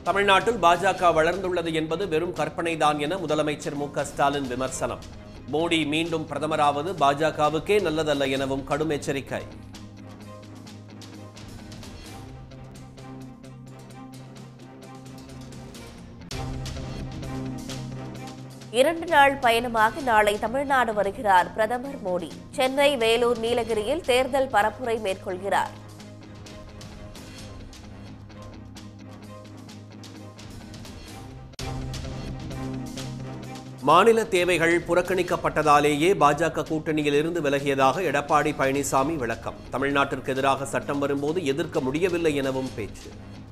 தமிழ்நாட்டில் பாஜக வளர்ந்துள்ளது என்பது வெறும் கற்பனைதான் என முதலமைச்சர் மு க ஸ்டாலின் விமர்சனம் மோடி மீண்டும் பிரதமராவது பாஜகவுக்கே நல்லதல்ல எனவும் கடும் எச்சரிக்கை இரண்டு நாள் பயணமாக நாளை தமிழ்நாடு வருகிறார் பிரதமர் மோடி சென்னை வேலூர் நீலகிரியில் தேர்தல் பரப்புரை மேற்கொள்கிறார் மாநில தேவைகள் புறக்கணிக்கப்பட்டதாலேயே பாஜக கூட்டணியில் இருந்து விலகியதாக எடப்பாடி பழனிசாமி விளக்கம் தமிழ்நாட்டிற்கு எதிராக சட்டம் வரும்போது எதிர்க்க முடியவில்லை எனவும் பேச்சு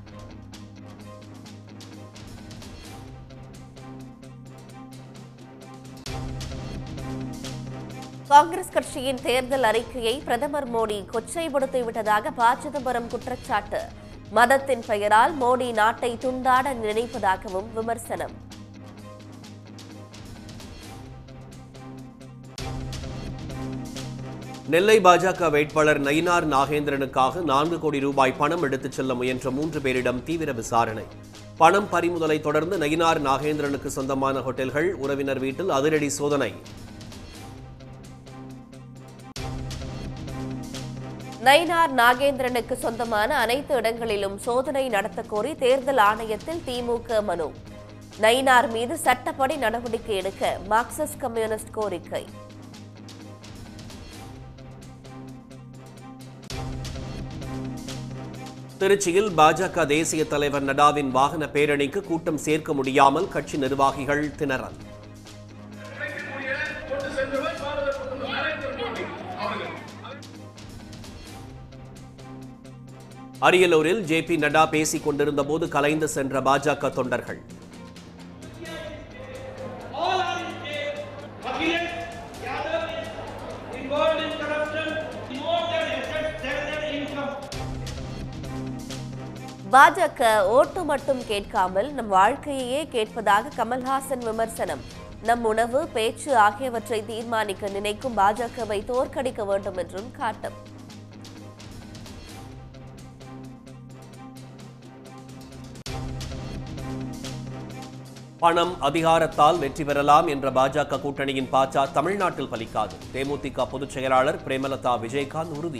காங்கிரஸ் கட்சியின் தேர்தல் அறிக்கையை பிரதமர் மோடி கொச்சைப்படுத்தி விட்டதாக ப சிதம்பரம் குற்றச்சாட்டு மதத்தின் பெயரால் மோடி நாட்டை துண்டாட நினைப்பதாகவும் விமர்சனம் நெல்லை பாஜக வேட்பாளர் நயினார் நாகேந்திரனுக்காக நான்கு கோடி ரூபாய் பணம் எடுத்துச் செல்ல முயன்ற மூன்று பேரிடம் தீவிர விசாரணை பணம் பறிமுதலை தொடர்ந்து நயினார் நாகேந்திரனுக்கு சொந்தமான ஹோட்டல்கள் உறவினர் வீட்டில் அதிரடி சோதனை நயினார் நாகேந்திரனுக்கு சொந்தமான அனைத்து இடங்களிலும் சோதனை நடத்தக் கோரி தேர்தல் ஆணையத்தில் திமுக மனு நயினார் மீது சட்டப்படி நடவடிக்கை எடுக்க மார்க்சிஸ்ட் கம்யூனிஸ்ட் கோரிக்கை திருச்சியில் பாஜக தேசிய தலைவர் நடாவின் வாகன பேரணிக்கு கூட்டம் சேர்க்க முடியாமல் கட்சி நிர்வாகிகள் திணறல் கொண்டு சென்றவர் பாரத பிரதமர் நரேந்திர மோடி அவர்கள் அரியலூரில் ஜே பி நட்டா பேசிக் கொண்டிருந்த போது கலைந்து சென்ற பாஜக தொண்டர்கள் all are in jail. Akhilesh Yadav is involved in corruption. More than assets, than their income. பாஜக ஓட்டு மட்டும் கேட்காமல் நம் வாழ்க்கையையே கேட்பதாக கமல்ஹாசன் விமர்சனம் நம் உணவு பேச்சு ஆகியவற்றை தீர்மானிக்க நினைக்கும் பாஜகவை தோற்கடிக்க வேண்டும் என்றும் காட்டம் பணம் அதிகாரத்தால் வெற்றி பெறலாம் என்ற பாஜக கூட்டணியின் பாச்சா தமிழ்நாட்டில் பலிக்காது தேமுதிக பொதுச் செயலாளர் பிரேமலதா விஜயகாந்த் உறுதி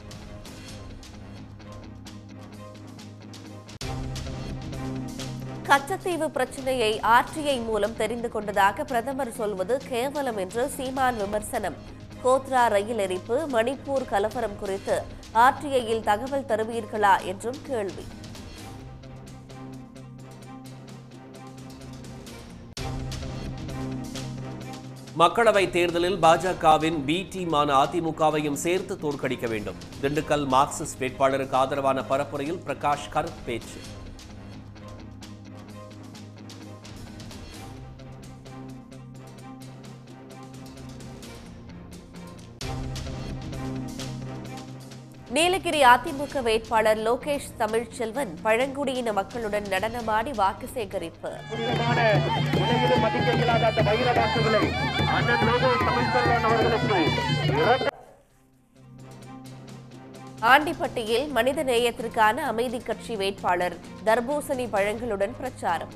கச்சத்தீவு பிரச்சனையை ஆர்டிஐ மூலம் தெரிந்து கொண்டதாக பிரதமர் சொல்வது கேவலம் என்று சீமான் விமர்சனம் கோத்ரா ரயில் எரிப்பு மணிப்பூர் கலவரம் குறித்து ஆர்டிஐயில் தகவல் தருவீர்களா என்றும் கேள்வி மக்களவைத் தேர்தலில் பாஜகவின் பி டீமான அதிமுகவையும் சேர்த்து தோற்கடிக்க வேண்டும் திண்டுக்கல் மார்க்சிஸ்ட் வேட்பாளருக்கு ஆதரவான பரப்புரையில் பிரகாஷ் கரத் பேச்சு நீலகிரி அதிமுக வேட்பாளர் லோகேஷ் தமிழ்ச்செல்வன் பழங்குடியின மக்களுடன் நடனமாடி வாக்கு சேகரிப்பு புனிதமான உலகிலும் மதிக்க இயலாத அந்த வைர வாக்குகளை அண்ணன் லோகோ தமிழ்ச்செல்வன் அவர்களுக்கு இரக்க ஆண்டிப்பட்டியில் மனித நேயத்திற்கான அமைதி கட்சி வேட்பாளர் தர்பூசணி பழங்களுடன் பிரச்சாரம்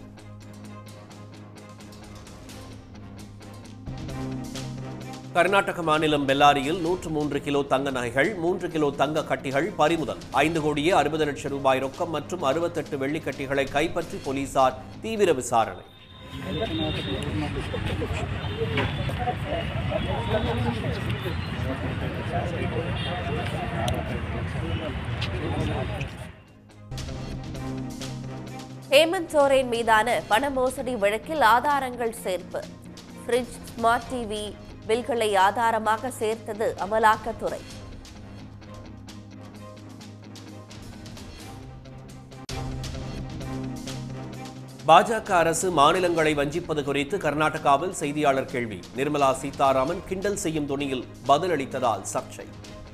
கர்நாடக மாநிலம் பெல்லாரியில் நூற்று மூன்று கிலோ தங்க நகைகள் மூன்று கிலோ தங்க கட்டிகள் பறிமுதல் ஐந்து கோடியே அறுபது லட்சம் ரூபாய் ரொக்கம் மற்றும் அறுபத்தெட்டு வெள்ளிக்கட்டிகளை கைப்பற்றி போலீசார் தீவிர விசாரணை ஹேமந்த் சோரேன் மீதான பண மோசடி வழக்கில் ஆதாரங்கள் சேர்ப்பு ஃப்ரிட்ஜ் ஸ்மார்ட் டிவி பில்களை ஆதாரமாக சேர்த்தது அமலாக்கத்துறை பாஜக அரசு மாநிலங்களை வஞ்சிப்பது குறித்து கர்நாடகாவில் செய்தியாளர் கேள்வி நிர்மலா சீதாராமன் கிண்டல் செய்யும் துணியில் பதிலளித்ததால் சர்ச்சை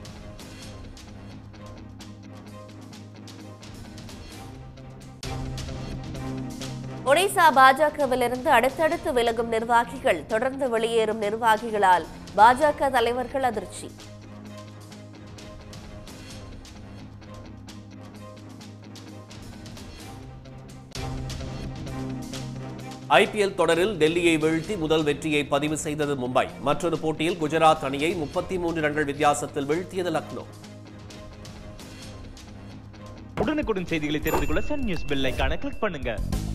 ஒடிசா பாஜகவிலிருந்து அடுத்தடுத்து விலகும் நிர்வாகிகள் தொடர்ந்து வெளியேறும் நிர்வாகிகளால் பாஜக தலைவர்கள் அதிர்ச்சி ஐபிஎல் தொடரில் டெல்லியை வீழ்த்தி முதல் வெற்றியை பதிவு செய்தது மும்பை மற்றொரு போட்டியில் குஜராத் அணியை முப்பத்தி மூன்று ரன்கள் வித்தியாசத்தில் வீழ்த்தியது லக்னோ உடனுக்குடன் செய்திகளை தெரிந்து கொள்ள சன் நியூஸ் பெல் ஐகானை கிளிக் பண்ணுங்க